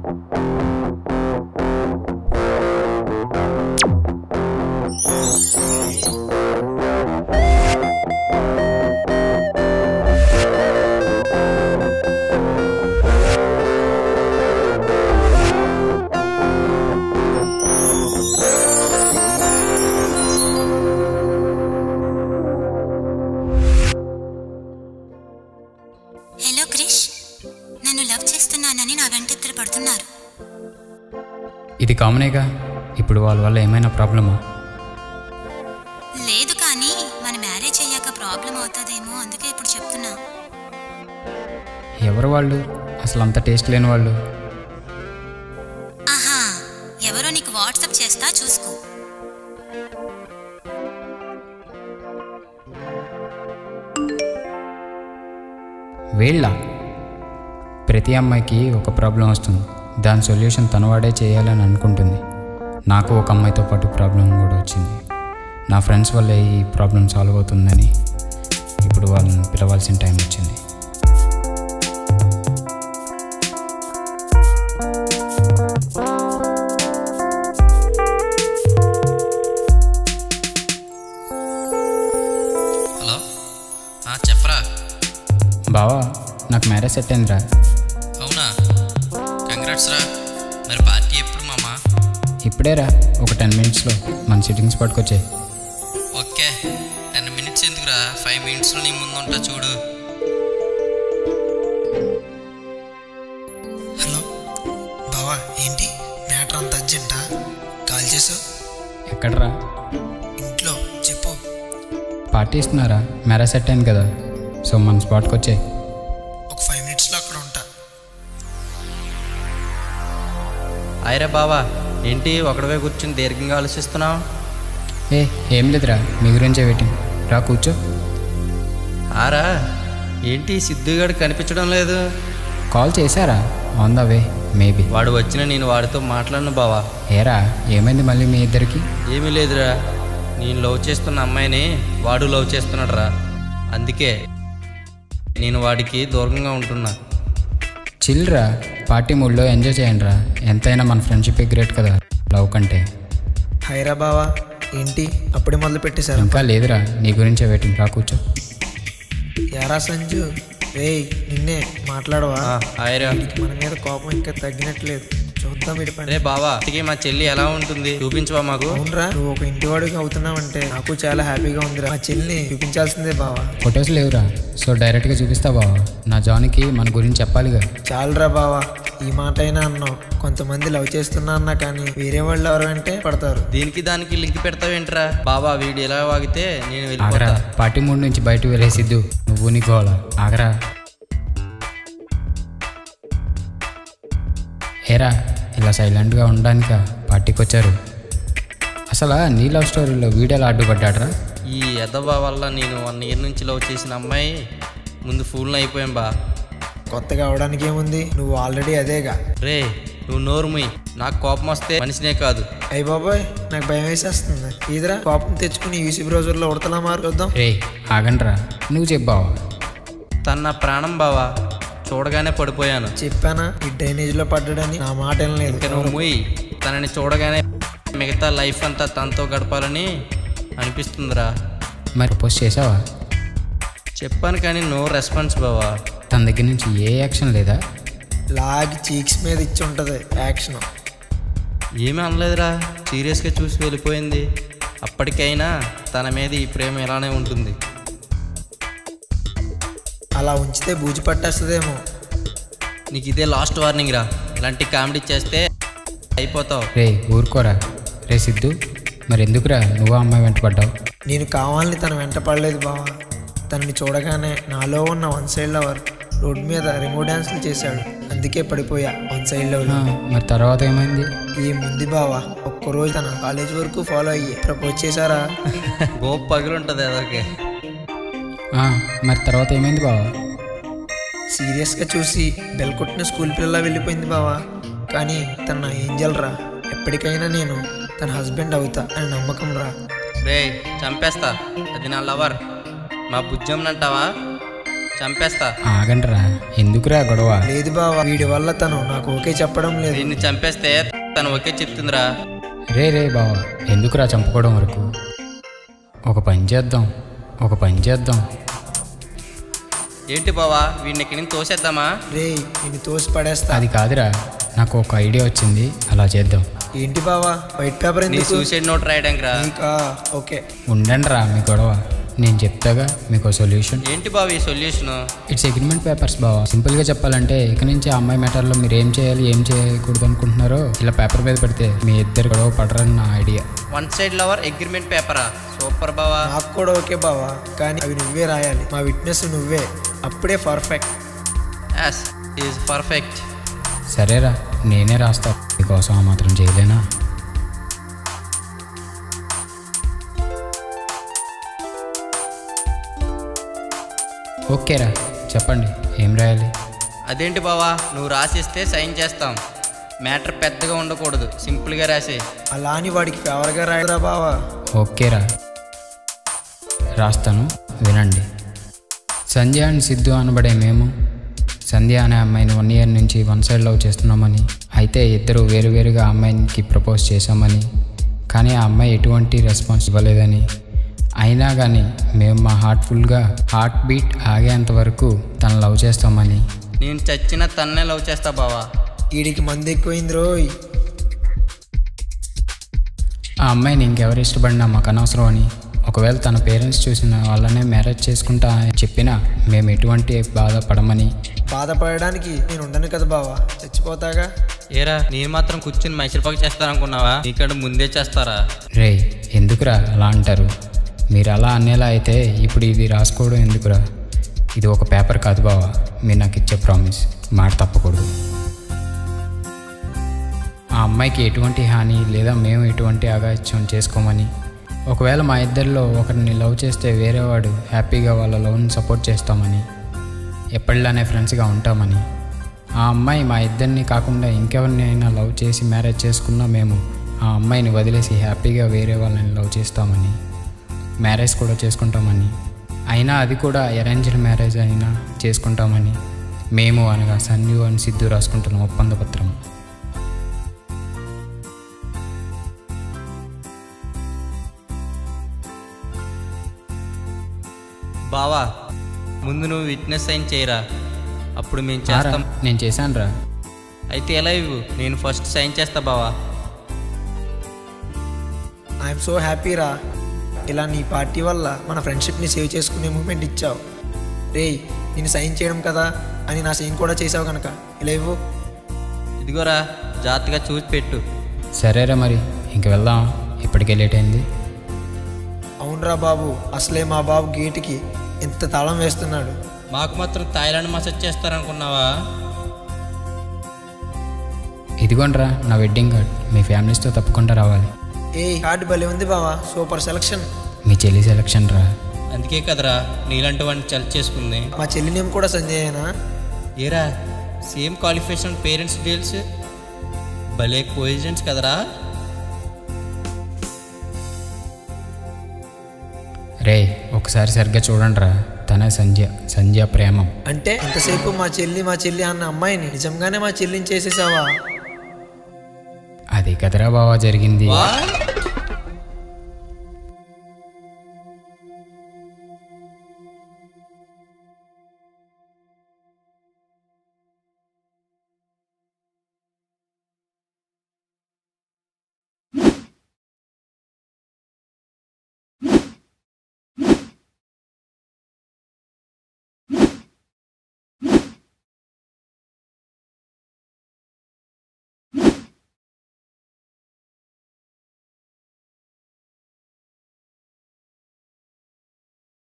hello Krish నన్ను love చేస్తున్నానని నా వెంట ఇద్దరు పడుతున్నారు ఇది కామనేగా ఇప్పుడు వాళ్ళ వల్ల ఏమైనా ప్రాబ్లమా లేదు కానీ మన మ్యారేజ్ అయ్యాక ప్రాబ్లం అవుతుందేమో అందుకే ఇప్పుడు చెప్తున్నా ఎవరు వాళ్ళు అసలు అంత టేస్ట్ లేని వాళ్ళు ఆహా ఎవరో నీకు వాట్సాప్ చేస్తా చూసుకో వీళ్ళ ప్రతి అమ్మాయికి ఒక ప్రాబ్లం వస్తుంది దాని సొల్యూషన్ తనవాడే చేయాలని అనుకుంటుంది నాకు ఒక అమ్మాయితో పాటు ప్రాబ్లం కూడా వచ్చింది నా ఫ్రెండ్స్ వల్లే ఈ ప్రాబ్లం సాల్వ్ అవుతుందని ఇప్పుడు వాళ్ళని పిలవాల్సిన టైం వచ్చింది హలో ఆ, చెప్పరా బావా నాకు మ్యారేజ్ సెట్ అయిందిరా అవునా కంగ్రాట్స్ రా మరి పార్టీ ఎప్పుడు మామా ఇప్పుడేరా ఒక టెన్ మినిట్స్లో మన సిట్టింగ్స్ పట్టుకొచ్చాయి ఓకే టెన్ మినిట్స్ ఎందుకురా ఫైవ్ మినిట్స్లో నీ ముందు ఉంటా చూడు హలో బావా ఏంటి మ్యాటర్ అంత అర్జెంటా కాల్ చేసావు ఎక్కడరా ఇంట్లో చెప్పు పార్టీ ఇస్తున్నారా మ్యారేజ్ సెట్ అయింది కదా సో మన స్పాట్కి వచ్చాయి ఒక ఫైవ్ మినిట్స్లో అక్కడ ఉంటా ఆయరా బావా ఏంటి ఒకడవే కూర్చుని దీర్ఘంగా ఆలోచిస్తున్నావు ఏ ఏం లేదురా మీ గురించే వెయిటింగ్ రా కూర్చో ఆరా ఏంటి సిద్ధుగాడు కనిపించడం లేదు కాల్ చేశారా ఆన్ ద వే మేబీ వాడు వచ్చిన నేను వాడితో మాట్లాడను బావా ఏరా ఏమైంది మళ్ళీ మీ ఇద్దరికి ఏమీ లేదురా నేను లవ్ చేస్తున్న అమ్మాయిని వాడు లవ్ చేస్తున్నాడు రా అందుకే నేను వాడికి దూరంగా ఉంటున్నా చిల్రా పార్టీ మూడ్లో ఎంజాయ్ చేయండి రా ఎంతైనా మన ఫ్రెండ్షిప్ గ్రేట్ కదా లవ్ కంటే హైరా బావా ఏంటి అప్పుడే మొదలు పెట్టేశారు ఇంకా లేదురా నీ గురించే వెయిటింగ్ రా కూర్చో యారా సంజు రేయ్ నిన్నే మాట్లాడవా ఆ, ఆయరా వీడికి మన మీద కోపం ఇంకా తగ్గినట్లేదు చూద్దాం వీడి పని రే బావా ఇంతకీ మా చెల్లి ఎలా ఉంటుంది చూపించవా మాకు అవునరా నువ్వు ఒక ఇంటివాడికి అవుతున్నావంటే నాకు చాలా హ్యాపీగా ఉందిరా మా చెల్లిని చూపించాల్సిందే బావా ఫొటోస్ లేవురా సో డైరెక్ట్గా చూపిస్తా బావా నా జానికి మన గురించి చెప్పాలిగా చాలురా బావా ఈ మాట అయినా అన్నావు కొంతమంది లవ్ చేస్తున్నా అన్నా కానీ వేరే వాళ్ళు ఎవరంటే పడతారు దీనికి దానికి లింక్ పెడతావేంట్రా బావా వీడు ఎలా వాగితే నేను ఆగరా వెళ్ళిపోతా పార్టీ మూడ్ నుంచి బయటకు వెళ్ళేసిద్దు నువ్వు నీ గోల ఆగరా ఏరా ఇలా సైలెంట్గా ఉండడానిక పార్టీకి వచ్చారు అసలు నీ లవ్ స్టోరీలో వీడియోలు అడ్డుపడ్డాడరా ఈ ఎదవా వల్ల నేను వన్ ఇయర్ నుంచి లవ్ చేసిన అమ్మాయి ముందు ఫూల్ అయిపోయాం బా కొత్తగా అవడానికి ఏముంది నువ్వు ఆల్రెడీ అదేగా రే నువ్వు నోరు ముయ్ నాకు కోపం వస్తే మనిషినే కాదు అయ్యి బాబాయ్ నాకు భయం వేసేస్తుంది ఇదిరా కోపం తెచ్చుకుని యూసీ బ్రౌజర్లో ఉడతలా మారు చూద్దాం రే ఆగండ్రా నువ్వు చెప్పావా తన నా ప్రాణం బావా చూడగానే పడిపోయాను చెప్పానా ఈ డ్రైనేజ్లో పడ్డాడని నా మాట వినలేదు ఇక నువ్వు ముయ్ తనని చూడగానే మిగతా లైఫ్ అంతా తనతో గడపాలని అనిపిస్తుందిరా మరి పోస్ట్ చేసావా చెప్పాను కానీ నో రెస్పాన్స్ బావా తన దగ్గర నుంచి ఏ యాక్షన్ లేదా లాగి చీక్స్ మీద ఇచ్చి ఉంటుంది యాక్షన్ ఏమీ అనలేదురా సీరియస్గా చూసి వెళ్ళిపోయింది అప్పటికైనా తన మీద ఈ ప్రేమ ఇలానే ఉంటుంది అలా ఉంచితే బూజు పట్టేస్తుందేమో నీకు ఇదే లాస్ట్ వార్నింగ్ రా ఇలాంటి కామెడీ చేస్తే అయిపోతావు రే ఊరుకోరా రే సిద్ధు మరి ఎందుకురా నువ్వు ఆ అమ్మాయి వెంట పడ్డావు నేను కావాలని తన వెంట పడలేదు బావా తనని చూడగానే నాలో ఉన్న వన్ సైడ్ లవర్ రోడ్ మీద రిమో డాన్స్లు చేశాడు అందుకే పడిపోయా వన్ సైడ్ లవ్ ఆ, మరి తర్వాత ఏమైంది ఈ ముందు బావా ఒక్కరోజు తన కాలేజ్ వరకు ఫాలో అయ్యి ప్రపోజ్ చేశారా గోప్ పగిలుంటుంది అదొకే ఆ, మరి తర్వాత ఏమైంది బావా సీరియస్గా చూసి బెల్ కొట్టిన స్కూల్ పిల్లలా వెళ్ళిపోయింది బావా కానీ తన నా ఏంజల్ రా ఎప్పటికైనా నేను తన హస్బెండ్ అవుతా అని నమ్మకం రా రే చంపేస్తా అది నా లవర్ మా బుజ్జమ్మనంటావా చంపేస్తా ఆగండ్రా ఎందుకురా గొడవ లేదు బావా వీడి వల్ల తను నాకు ఓకే చెప్పడం లేదు దీన్ని చంపేస్తే తను ఒకే చెప్తుందిరా రే రే బావా ఎందుకురా చంపుకోవడం వరకు ఒక పని చేద్దాం ఒక పని చేద్దాం ఏంటి బావా వీడిని ఇక్కడి నుంచి తోసేద్దామా రే నేను తోసి పడేస్తా అది కాదురా నాకు ఒక ఐడియా వచ్చింది అలా చేద్దాం ఏంటి బావా వైట్ పేపర్ నీ ఎందుకు సూసైడ్ నోట్ రాయడానికి రా నీకా ఓకే ఉండండి రా మీ గొడవ నేను చెప్తాగా మీకు సొల్యూషన్ ఏంటి బావ ఈ సొల్యూషన్ ఇట్స్ అగ్రిమెంట్ పేపర్స్ బావా సింపుల్గా చెప్పాలంటే ఇక నుంచి ఆ అమ్మాయి మ్యాటర్లో మీరు ఏం చేయాలి ఏం చేయకూడదు అనుకుంటున్నారో ఇలా పేపర్ మీద పెడితే మీ ఇద్దరు గొడవ పడరని నా idea one side lover agreement పేపరా సూపర్ బావా నాకు కూడా ఓకే బావా కానీ అవి నువ్వే రాయాలి మా విట్నెస్ నువ్వే అప్పుడే పర్ఫెక్ట్ ఎస్ ఈజ్ పర్ఫెక్ట్ సరేరా నేనే రాస్తా మీకోసం ఆ మాత్రం చేయలేనా ఓకేరా చెప్పండి ఏం రాయాలి అదేంటి బావా నువ్వు రాసిస్తే సైన్ చేస్తాం మ్యాటర్ పెద్దగా ఉండకూడదు సింపుల్గా రాసే అలా అని వాడికి ఫేవర్గా రాయరా బావా ఓకేరా రాస్తాను వినండి సంధ్య అండ్ సిద్ధు అనబడే మేము సంధ్య అనే అమ్మాయిని వన్ ఇయర్ నుంచి వన్ సైడ్ లవ్ చేస్తున్నామని అయితే ఇద్దరు వేరువేరుగా ఆ అమ్మాయికి ప్రపోజ్ చేశామని కానీ ఆ అమ్మాయి ఎటువంటి రెస్పాన్స్ ఇవ్వలేదని అయినా కానీ మేము మా హార్ట్ఫుల్గా హార్ట్ బీట్ ఆగేంత వరకు తను లవ్ చేస్తామని నేను చచ్చిన తన్నే లవ్ చేస్తా బావా వీడికి మంది ఎక్కువైంది రోయ్ ఆ అమ్మాయిని ఇంకెవరు ఇష్టపడినా మాకు అనవసరం అని ఒకవేళ తన పేరెంట్స్ చూసిన వాళ్ళనే మ్యారేజ్ చేసుకుంటా అని చెప్పినా మేము ఎటువంటి బాధపడమని బాధపడడానికి నేను ఉండను కదా బావా చచ్చిపోతాగా ఏరా నేను మాత్రం కూర్చుని మైసూర్పాకు చేస్తాననుకున్నావా నీకంటే ముందే చేస్తారా రే ఎందుకురా అలా అంటారు మీరు అలా అనేలా అయితే ఇప్పుడు ఇది రాసుకోవడం ఎందుకురా ఇది ఒక పేపర్ కాదు బావా మీరు నాకు ఇచ్చే ప్రామిస్ మాట తప్పకూడదు ఆ అమ్మాయికి ఎటువంటి హాని లేదా మేము ఎటువంటి అగాత్యం చేసుకోమని ఒకవేళ మా ఇద్దరిలో ఒకరిని లవ్ చేస్తే వేరేవాడు హ్యాపీగా వాళ్ళ లవ్ని సపోర్ట్ చేస్తామని ఎప్పటిలానే ఫ్రెండ్స్గా ఉంటామని ఆ అమ్మాయి మా ఇద్దరిని కాకుండా ఇంకెవరినైనా లవ్ చేసి మ్యారేజ్ చేసుకున్నా మేము ఆ అమ్మాయిని వదిలేసి హ్యాపీగా వేరే వాళ్ళని లవ్ చేస్తామని మ్యారేజ్ కూడా చేసుకుంటామని అయినా అది కూడా అరేంజ్డ్ మ్యారేజ్ అయినా చేసుకుంటామని మేము అనగా సంజు అని సిద్ధు రాసుకుంటున్న ఒప్పంద పత్రం బావా ముందు నువ్వు విట్నెస్ సైన్ చేయరా అప్పుడు మేము ఆరా, చేస్తాం నేను చేశాను రా అయితే ఎలా ఇవ్వు నేను ఫస్ట్ సైన్ చేస్తా బావా ఐఎమ్ సో హ్యాపీ రా ఇలా నీ పార్టీ వల్ల మన ఫ్రెండ్షిప్ని సేవ్ చేసుకునే మూమెంట్ ఇచ్చావు రేయ్ నేను సైన్ చేయడం కదా అని నా సైన్ కూడా చేసావు కనుక ఇలా ఇవ్వు ఇదిగోరా జాగ్రత్తగా చూసి పెట్టు సరేరా మరి ఇంక వెళ్దాం ఇప్పటికే లేట్ అయింది అవునరా బాబు అసలే మా బాబు గేటుకి ఎంత తాళం వేస్తున్నాడు మాకు మాత్రం థాయిలాండ్ మసాజ్ చేస్తారనుకున్నావా ఇదిగోండ్రా నా వెడ్డింగ్ కార్డ్ మీ ఫ్యామిలీస్తో తప్పకుండా రావాలి ఏ కార్డు భలే ఉంది బావా సూపర్ సెలక్షన్ మీ చెల్లి సెలక్షన్ రా అందుకే కదరా నీలాంటి వాడిని సెలెక్ట్ చేసుకుంది మా చెల్లి నేమ్ కూడా సంజయనా ఏరా సేమ్ క్వాలిఫికేషన్ పేరెంట్స్ డీల్స్ భలే కోయిజెంట్స్ కదరా రే ఒకసారి సరిగ్గా చూడండి రా తనే సంధ్య సంధ్య ప్రేమం అంటే ఎంతసేపు మా చెల్లి మా చెల్లి అన్న అమ్మాయిని నిజంగానే మా చెల్లిని చేసేసావా అది కదరా బావా జరిగింది వా